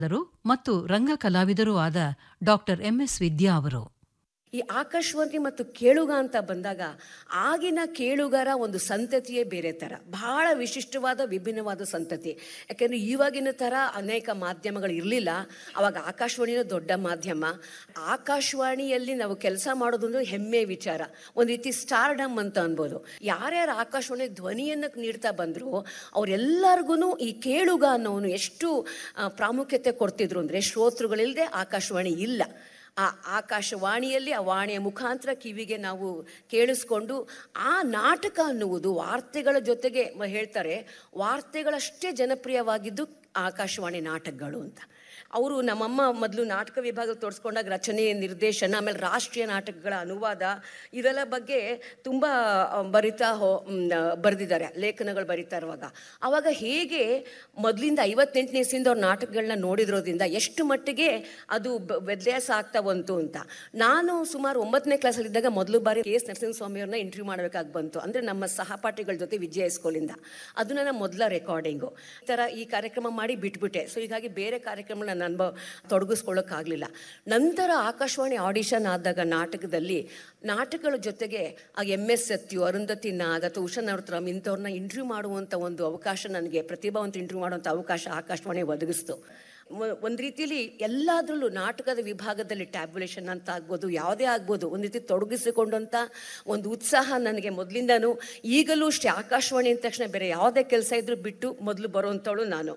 ದರು ಮತ್ತು ರಂಗ ಕಲಾವಿದರೂ ಆದ doctor MS ವಿದ್ಯಾ ಅವರು ಈ ಆಕಾಶವಾಣಿ ಮತ್ತು ಕೇಳುಗ ಅಂತ ಬಂದಾಗ ಆಗಿನ ಕೇಳುಗರ ಒಂದು ಸಂತತಿಯೇ ಬೇರೆ ಥರ ಬಹಳ ವಿಶಿಷ್ಟವಾದ ವಿಭಿನ್ನವಾದ ಸಂತತಿ ಯಾಕೆಂದರೆ ಇವಾಗಿನ ಥರ ಅನೇಕ ಮಾಧ್ಯಮಗಳು ಇರಲಿಲ್ಲ ಅವಾಗ ಆಕಾಶವಾಣಿನೂ ದೊಡ್ಡ ಮಾಧ್ಯಮ ಆಕಾಶವಾಣಿಯಲ್ಲಿ ನಾವು ಕೆಲಸ ಮಾಡೋದು ಅಂದ್ರೆ ಹೆಮ್ಮೆ ವಿಚಾರ ಒಂದು ರೀತಿ ಸ್ಟಾರ್ಡಮ್ ಅಂತ ಅನ್ಬೋದು ಯಾರ್ಯಾರು ಆಕಾಶವಾಣಿ ಧ್ವನಿಯನ್ನು ನೀಡ್ತಾ ಬಂದರು ಅವರೆಲ್ಲರಿಗೂ ಈ ಕೇಳುಗ ಅನ್ನೋನು ಎಷ್ಟು ಆ, ಪ್ರಾಮುಖ್ಯತೆ ಕೊಡ್ತಿದ್ರು ಅಂದರೆ ಶ್ರೋತೃಗಳಿಲ್ಲದೆ ಆಕಾಶವಾಣಿ ಇಲ್ಲ ಆ ಆಕಾಶವಾಣಿಯಲ್ಲಿ ಆ ವಾಣಿಯ ಮುಖಾಂತರ ಕಿವಿಗೆ ನಾವು ಕೇಳಿಸ್ಕೊಂಡು ಆ ನಾಟಕ ಅನ್ನುವುದು ವಾರ್ತೆಗಳ ಜೊತೆಗೆ ಮ- ಹೇಳ್ತಾರೆ ವಾರ್ತೆಗಳಷ್ಟೇ ಜನಪ್ರಿಯವಾಗಿದ್ದು ಆಕಾಶವಾಣಿ ನಾಟಕಗಳು ಅಂತ ಅವರು ನಮ್ಮಮ್ಮ ಮೊದಲು ನಾಟಕ ವಿಭಾಗ ತೋರಿಸ್ಕೊಂಡಾಗ ರಚನೆ ನಿರ್ದೇಶನ ಆಮೇಲೆ ರಾಷ್ಟ್ರೀಯ ನಾಟಕಗಳ ಅನುವಾದ ಇದೆಲ್ಲ ಬಗ್ಗೆ ತುಂಬ ಬರಿತಾ ಹೋ ಬರೆದಿದ್ದಾರೆ ಲೇಖನಗಳು ಬರಿತಾ ಇರುವಾಗ ಆವಾಗ ಹೇಗೆ ಮೊದಲಿಂದ ಐವತ್ತೆಂಟನೇ ಇಸ್ವಿಯಿಂದ ಅವ್ರ ನಾಟಕಗಳನ್ನ ನೋಡಿದ್ರೋದ್ರಿಂದ ಎಷ್ಟು ಮಟ್ಟಿಗೆ ಅದು ಬ- ವ್ಯತ್ಯಾಸ ಆಗ್ತಾ ಬಂತು ಅಂತ ನಾನು ಸುಮಾರು ಒಂಬತ್ತನೇ ಕ್ಲಾಸಲ್ಲಿದ್ದಾಗ ಮೊದಲು ಬಾರಿ ಕೆ ಎಸ್ ನರಸಿಂಹಸ್ವಾಮಿಯವ್ರನ್ನ ಇಂಟರ್ವ್ಯೂ ಮಾಡಬೇಕಾಗಿ ಬಂತು ಅಂದರೆ ನಮ್ಮ ಸಹಪಾಠಿಗಳ ಜೊತೆ ವಿಜಯ ಸ್ಕೂಲಿಂದ ಅದು ನನ್ನ ಮೊದಲ ರೆಕಾರ್ಡಿಂಗು ಈ ಥರ ಈ ಕಾರ್ಯಕ್ರಮ ಮಾಡಿ ಬಿಟ್ಬಿಟ್ಟೆ ಸೊ ಹೀಗಾಗಿ ಬೇರೆ ಕಾರ್ಯಕ್ರಮ ನಾನು ಅನುಭವ ತೊಡಗಿಸ್ಕೊಳ್ಳೋಕ್ಕಾಗಲಿಲ್ಲ ನಂತರ ಆಕಾಶವಾಣಿ ಆಡಿಷನ್ ಆದಾಗ ನಾಟಕದಲ್ಲಿ ನಾಟಕಗಳ ಜೊತೆಗೆ ಆ ಎಮ್ ಎಸ್ ಸತ್ಯು ಅರುಂಧತಿ ನಾಗ್ ಅಥವಾ ಉಷಾ ನವರತ್ನಂ ಇಂಥವ್ರನ್ನ ಇಂಟರ್ವ್ಯೂ ಮಾಡುವಂಥ ಒಂದು ಅವಕಾಶ ನನಗೆ ಪ್ರತಿಭಾವಂತ ಇಂಟರ್ವ್ಯೂ ಮಾಡುವಂಥ ಅವಕಾಶ ಆಕಾಶವಾಣಿ ಒದಗಿಸ್ತು ಒಂದು ರೀತಿಯಲ್ಲಿ ಎಲ್ಲದರಲ್ಲೂ ನಾಟಕದ ವಿಭಾಗದಲ್ಲಿ ಟ್ಯಾಬ್ಯುಲೇಷನ್ ಅಂತ ಆಗ್ಬೋದು ಯಾವುದೇ ಆಗ್ಬೋದು ಒಂದು ರೀತಿ ತೊಡಗಿಸಿಕೊಂಡಂಥ ಒಂದು ಉತ್ಸಾಹ ನನಗೆ ಮೊದಲಿಂದನೂ ಈಗಲೂ ಅಷ್ಟೇ ಆಕಾಶವಾಣಿ ಅಂದ ತಕ್ಷಣ ಬೇರೆ ಯಾವುದೇ ಕೆಲಸ ಇದ್ರೂ ಬಿಟ್ಟು ಮೊದಲು ಬರುವಂಥವಳು ನಾನು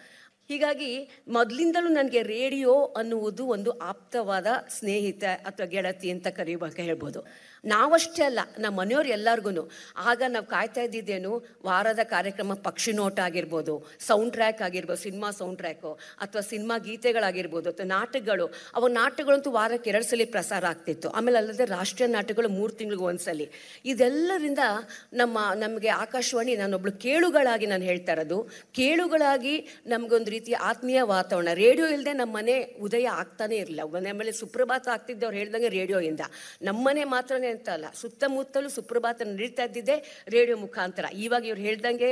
ಹೀಗಾಗಿ ಮೊದಲಿಂದಲೂ ನನಗೆ ರೇಡಿಯೋ ಅನ್ನುವುದು ಒಂದು ಆಪ್ತವಾದ ಸ್ನೇಹಿತ ಅಥವಾ ಗೆಳತಿ ಅಂತ ಕರೆಯುವಾಗ ಹೇಳ್ಬೋದು ನಾವಷ್ಟೇ ಅಲ್ಲ ನಮ್ಮ ಮನೆಯವ್ರು ಎಲ್ಲರಿಗೂ ಆಗ ನಾವು ಕಾಯ್ತಾ ಇದ್ದಿದ್ದೇನು ವಾರದ ಕಾರ್ಯಕ್ರಮ ಪಕ್ಷಿ ನೋಟ ಆಗಿರ್ಬೋದು ಸೌಂಡ್ ಟ್ರ್ಯಾಕ್ ಆಗಿರ್ಬೋದು ಸಿನಿಮಾ ಸೌಂಡ್ ಟ್ರ್ಯಾಕು ಅಥವಾ ಸಿನಿಮಾ ಗೀತೆಗಳಾಗಿರ್ಬೋದು ಅಥವಾ ನಾಟಕಗಳು ಅವಾಗ ನಾಟಕಗಳಂತೂ ವಾರಕ್ಕೆ ಎರಡು ಸಲ ಪ್ರಸಾರ ಆಗ್ತಿತ್ತು ಆಮೇಲೆ ಅಲ್ಲದೆ ರಾಷ್ಟ್ರೀಯ ನಾಟಕಗಳು ಮೂರು ತಿಂಗಳಿಗೆ ಒಂದ್ಸಲಿ ಇದೆಲ್ಲರಿಂದ ನಮ್ಮ ನಮಗೆ ಆಕಾಶವಾಣಿ ನಾನೊಬ್ಳು ಕೇಳುಗಳಾಗಿ ನಾನು ಹೇಳ್ತಾ ಇರೋದು ಕೇಳುಗಳಾಗಿ ನಮಗೊಂದು ರೀತಿಯ ಆತ್ಮೀಯ ವಾತಾವರಣ ರೇಡಿಯೋ ಇಲ್ಲದೆ ನಮ್ಮ ಮನೆ ಉದಯ ಆಗ್ತಾನೆ ಇರಲಿಲ್ಲ ಮನೆ ಮೇಲೆ ಸುಪ್ರಭಾತ ಆಗ್ತಿದ್ದವ್ರು ಹೇಳ್ದಂಗೆ ರೇಡಿಯೋಯಿಂದ ನಮ್ಮನೆ ಮಾತ್ರನೇ ಅಂತ ಅಲ್ಲ ಸುತ್ತಮುತ್ತಲೂ ಸುಪ್ರಭಾತ ನಡೀತಾ ಇದ್ದಿದ್ದೆ ರೇಡಿಯೋ ಮುಖಾಂತರ ಇವಾಗ ಇವ್ರು ಹೇಳ್ದಂಗೆ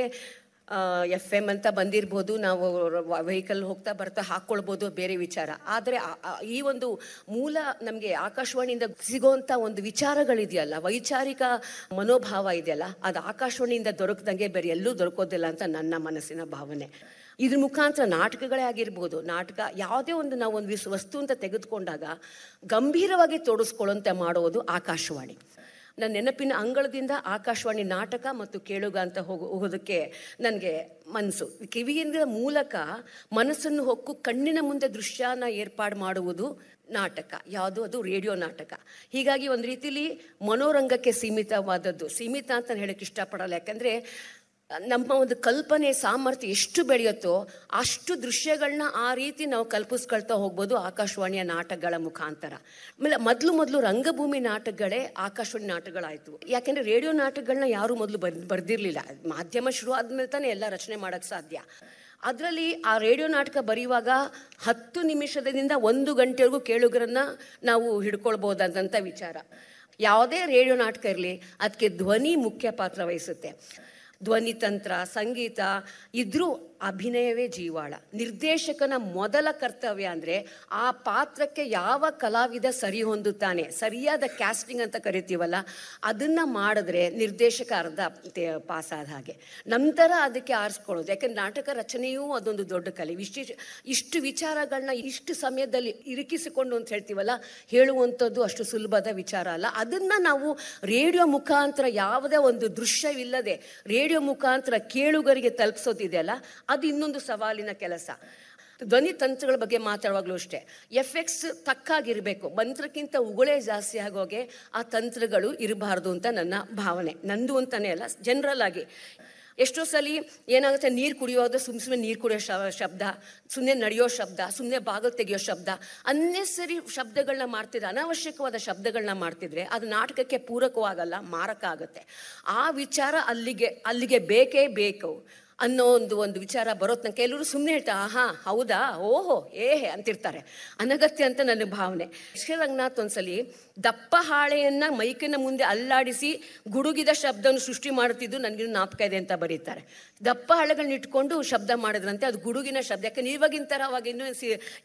ಎಫ್ ಎಮ್ ಅಂತ ಬಂದಿರ್ಬೋದು ನಾವು ವೆಹಿಕಲ್ ಹೋಗ್ತಾ ಬರ್ತಾ ಹಾಕ್ಕೊಳ್ಬೋದು ಬೇರೆ ವಿಚಾರ ಆದರೆ ಆ- ಆ- ಈ ಒಂದು ಮೂಲ ನಮಗೆ ಆಕಾಶವಾಣಿಯಿಂದ ಸಿಗೋಂಥ ಒಂದು ವಿಚಾರಗಳಿದೆಯಲ್ಲ ವೈಚಾರಿಕ ಮನೋಭಾವ ಇದೆಯಲ್ಲ ಅದು ಆಕಾಶವಾಣಿಯಿಂದ ದೊರಕದಂಗೆ ಬೇರೆ ಎಲ್ಲೂ ದೊರಕೋದಿಲ್ಲ ಅಂತ ನನ್ನ ಮನಸ್ಸಿನ ಭಾವನೆ ಇದ್ರ ಮುಖಾಂತರ ನಾಟಕಗಳೇ ಆಗಿರ್ಬೋದು ನಾಟಕ ಯಾವುದೇ ಒಂದು ನಾವು ಒಂದು ವಿಸ್ ವಸ್ತು ಅಂತ ತೆಗೆದುಕೊಂಡಾಗ ಗಂಭೀರವಾಗಿ ತೋಡಿಸ್ಕೊಳ್ಳುವಂತೆ ಮಾಡುವುದು ಆಕಾಶವಾಣಿ ನನ್ನ ನೆನಪಿನ ಅಂಗಳದಿಂದ ಆಕಾಶವಾಣಿ ನಾಟಕ ಮತ್ತು ಕೇಳುಗ ಅಂತ ಹೋಗೋ ಹೋಗೋದಕ್ಕೆ ನನಗೆ ಮನಸ್ಸು ಕಿವಿಯಿಂದ ಮೂಲಕ ಮನಸ್ಸನ್ನು ಹೊಕ್ಕು ಕಣ್ಣಿನ ಮುಂದೆ ದೃಶ್ಯನ ಏರ್ಪಾಡು ಮಾಡುವುದು ನಾಟಕ ಯಾವುದು ಅದು ರೇಡಿಯೋ ನಾಟಕ ಹೀಗಾಗಿ ಒಂದು ರೀತಿಲಿ ಮನೋರಂಗಕ್ಕೆ ಸೀಮಿತವಾದದ್ದು ಸೀಮಿತ ಅಂತ ಹೇಳಕ್ಕೆ ಇಷ್ಟಪಡಲ್ಲ ಯಾಕಂದರೆ ನಮ್ಮ ಒಂದು ಕಲ್ಪನೆ ಸಾಮರ್ಥ್ಯ ಎಷ್ಟು ಬೆಳೆಯುತ್ತೋ ಅಷ್ಟು ದೃಶ್ಯಗಳನ್ನ ಆ ರೀತಿ ನಾವು ಕಲ್ಪಿಸ್ಕೊಳ್ತಾ ಹೋಗ್ಬೋದು ಆಕಾಶವಾಣಿಯ ನಾಟಕಗಳ ಮುಖಾಂತರ ಆಮೇಲೆ ಮೊದಲು ಮೊದಲು ರಂಗಭೂಮಿ ನಾಟಕಗಳೇ ಆಕಾಶವಾಣಿ ನಾಟಕಗಳಾಯಿತು ಯಾಕೆಂದರೆ ರೇಡಿಯೋ ನಾಟಕಗಳನ್ನ ಯಾರೂ ಮೊದಲು ಬರ್ ಬರ್ದಿರಲಿಲ್ಲ ಮಾಧ್ಯಮ ಶುರು ಆದ್ಮೇಲೆ ತಾನೇ ಎಲ್ಲ ರಚನೆ ಮಾಡೋಕ್ಕೆ ಸಾಧ್ಯ ಅದರಲ್ಲಿ ಆ ರೇಡಿಯೋ ನಾಟಕ ಬರೆಯುವಾಗ ಹತ್ತು ನಿಮಿಷದಿಂದ ಒಂದು ಗಂಟೆವರೆಗೂ ಕೇಳುಗರನ್ನ ನಾವು ಹಿಡ್ಕೊಳ್ಬೋದಂತ ವಿಚಾರ ಯಾವುದೇ ರೇಡಿಯೋ ನಾಟಕ ಇರಲಿ ಅದಕ್ಕೆ ಧ್ವನಿ ಮುಖ್ಯ ಪಾತ್ರ ವಹಿಸುತ್ತೆ ಧ್ವನಿ ತಂತ್ರ ಸಂಗೀತ ಇದ್ರೂ ಅಭಿನಯವೇ ಜೀವಾಳ ನಿರ್ದೇಶಕನ ಮೊದಲ ಕರ್ತವ್ಯ ಅಂದರೆ ಆ ಪಾತ್ರಕ್ಕೆ ಯಾವ ಕಲಾವಿದ ಸರಿ ಹೊಂದುತ್ತಾನೆ ಸರಿಯಾದ ಕ್ಯಾಸ್ಟಿಂಗ್ ಅಂತ ಕರಿತೀವಲ್ಲ ಅದನ್ನ ಮಾಡಿದ್ರೆ ನಿರ್ದೇಶಕ ಅರ್ಧ ತೆ- ಪಾಸ್ ಆದ ಹಾಗೆ ನಂತರ ಅದಕ್ಕೆ ಆರಿಸ್ಕೊಳ್ಳೋದು ಯಾಕಂದ್ರೆ ನಾಟಕ ರಚನೆಯೂ ಅದೊಂದು ದೊಡ್ಡ ಕಲೆ ವಿಶೇಷ ಇಷ್ಟು ವಿಚಾರಗಳನ್ನ ಇಷ್ಟು ಸಮಯದಲ್ಲಿ ಇರಿಕಿಸಿಕೊಂಡು ಅಂತ ಹೇಳ್ತೀವಲ್ಲ ಹೇಳುವಂಥದ್ದು ಅಷ್ಟು ಸುಲಭದ ವಿಚಾರ ಅಲ್ಲ ಅದನ್ನ ನಾವು ರೇಡಿಯೋ ಮುಖಾಂತರ ಯಾವುದೇ ಒಂದು ದೃಶ್ಯವಿಲ್ಲದೆ ರೇಡಿಯೋ ಮುಖಾಂತರ ಕೇಳುಗರಿಗೆ ತಲುಪಿಸೋದಿದೆಯಲ್ಲ ಅದು ಇನ್ನೊಂದು ಸವಾಲಿನ ಕೆಲಸ ಧ್ವನಿ ತಂತ್ರಗಳ ಬಗ್ಗೆ ಮಾತಾಡುವಾಗಲೂ ಅಷ್ಟೇ ಎಫೆಕ್ಟ್ಸ್ ತಕ್ಕಾಗಿರಬೇಕು ಮಂತ್ರಕ್ಕಿಂತ ಉಗುಳೇ ಜಾಸ್ತಿ ಆಗೋಗೆ ಆ ತಂತ್ರಗಳು ಇರಬಾರ್ದು ಅಂತ ನನ್ನ ಭಾವನೆ ನಂದು ಅಂತಾನೆ ಅಲ್ಲ ಜನರಲ್ ಆಗಿ ಎಷ್ಟೋ ಸಲ ಏನಾಗುತ್ತೆ ನೀರು ಕುಡಿಯೋದು ಸುಮ್ಮ ಸುಮ್ಮನೆ ನೀರು ಕುಡಿಯೋ ಶ- ಶಬ್ದ ಸುಮ್ಮನೆ ನಡೆಯೋ ಶಬ್ದ ಸುಮ್ಮನೆ ಬಾಗಿಲು ತೆಗೆಯೋ ಶಬ್ದ ಅನ್ನೆಸರಿ ಶಬ್ದಗಳನ್ನ ಮಾಡ್ತಿದ್ರೆ ಅನಾವಶ್ಯಕವಾದ ಶಬ್ದಗಳನ್ನ ಮಾಡ್ತಿದ್ರೆ ಅದು ನಾಟಕಕ್ಕೆ ಪೂರಕವಾಗಲ್ಲ ಮಾರಕ ಆಗುತ್ತೆ ಆ ವಿಚಾರ ಅಲ್ಲಿಗೆ ಅಲ್ಲಿಗೆ ಬೇಕೇ ಬೇಕು ಅನ್ನೋ ಒಂದು ಒಂದು ವಿಚಾರ ಬರೋತ್ ನಂಗೆ ಕೆಲವರು ಸುಮ್ಮನೆ ಹೇಳ್ತಾರೆ ಆಹಾ ಹೌದಾ ಓಹೋ ಏಹೆ ಅಂತಿರ್ತಾರೆ ಅನಗತ್ಯ ಅಂತ ನನ್ನ ಭಾವನೆ ಶ್ರೀ ರಂಗನಾಥ್ ಒಂದ್ಸಲಿ ದಪ್ಪ ಹಾಳೆಯನ್ನ ಮೈಕಿನ ಮುಂದೆ ಅಲ್ಲಾಡಿಸಿ ಗುಡುಗಿದ ಶಬ್ದವನ್ನು ಸೃಷ್ಟಿ ಮಾಡುತ್ತಿದ್ದು ನನಗೆ ಜ್ಞಾಪಕ ಇದೆ ಅಂತ ಬರೀತಾರೆ ದಪ್ಪ ಹಾಳೆಗಳನ್ನ ಇಟ್ಕೊಂಡು ಶಬ್ದ ಮಾಡಿದ್ರಂತೆ ಅದು ಗುಡುಗಿನ ಶಬ್ದ ಯಾಕಂದ್ರೆ ಇವಾಗಿನ ಥರ ಅವಾಗ ಇನ್ನೂ ಸಿ